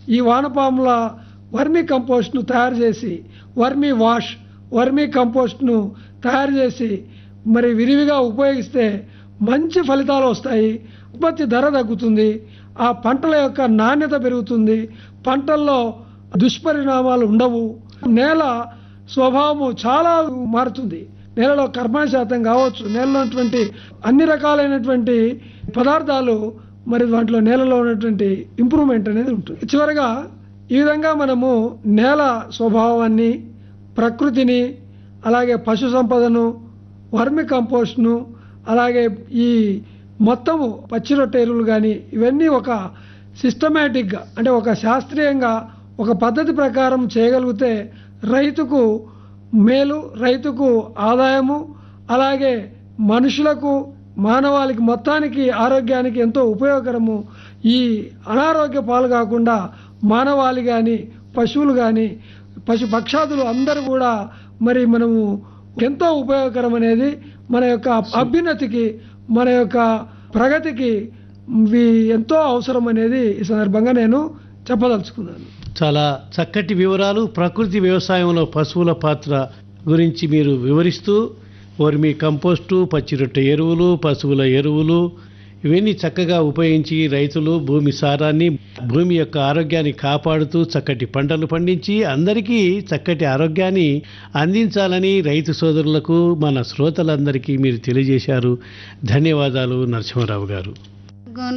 ఈ వానపాముల వర్మీ కంపోస్ట్ను తయారు చేసి వర్మీ వాష్ వర్మీ కంపోస్ట్ను తయారు చేసి మరి విరివిగా ఉపయోగిస్తే మంచి ఫలితాలు వస్తాయి ఉత్పత్తి ధర తగ్గుతుంది ఆ పంటల యొక్క నాణ్యత పెరుగుతుంది పంటల్లో దుష్పరిణామాలు ఉండవు నేల స్వభావము చాలా మారుతుంది నేలలో కర్బన శాతం కావచ్చు నేలలో ఉన్నటువంటి అన్ని రకాలైనటువంటి పదార్థాలు మరి దాంట్లో నేలలో ఉన్నటువంటి ఇంప్రూవ్మెంట్ అనేది ఉంటుంది చివరగా ఈ విధంగా మనము నేల స్వభావాన్ని ప్రకృతిని అలాగే పశు సంపదను వర్మి కంపోస్ట్ను అలాగే ఈ మొత్తము పచ్చి రొట్టె ఎరువులు కానీ ఇవన్నీ ఒక సిస్టమేటిక్గా అంటే ఒక శాస్త్రీయంగా ఒక పద్ధతి ప్రకారం చేయగలిగితే రైతుకు మేలు రైతుకు ఆదాయము అలాగే మనుషులకు మానవాళికి మొత్తానికి ఆరోగ్యానికి ఎంతో ఉపయోగకరము ఈ అనారోగ్య పాలు కాకుండా మానవాళి కానీ పశువులు కానీ పశు పక్షాదులు అందరూ కూడా మరి మనము ఎంతో ఉపయోగకరం అనేది మన యొక్క అభ్యున్నతికి మన యొక్క ప్రగతికి ఇవి ఎంతో అవసరం అనేది ఈ సందర్భంగా నేను చెప్పదలుచుకున్నాను చాలా చక్కటి వివరాలు ప్రకృతి వ్యవసాయంలో పశువుల పాత్ర గురించి మీరు వివరిస్తూ వర్మి కంపోస్టు పచ్చిరొట్టె ఎరువులు పశువుల ఎరువులు ఇవన్నీ చక్కగా ఉపయోగించి రైతులు భూమి సారాన్ని భూమి యొక్క ఆరోగ్యాన్ని కాపాడుతూ చక్కటి పంటలు పండించి అందరికీ చక్కటి ఆరోగ్యాన్ని అందించాలని రైతు సోదరులకు మన శ్రోతలందరికీ మీరు తెలియజేశారు ధన్యవాదాలు నరసింహారావు గారు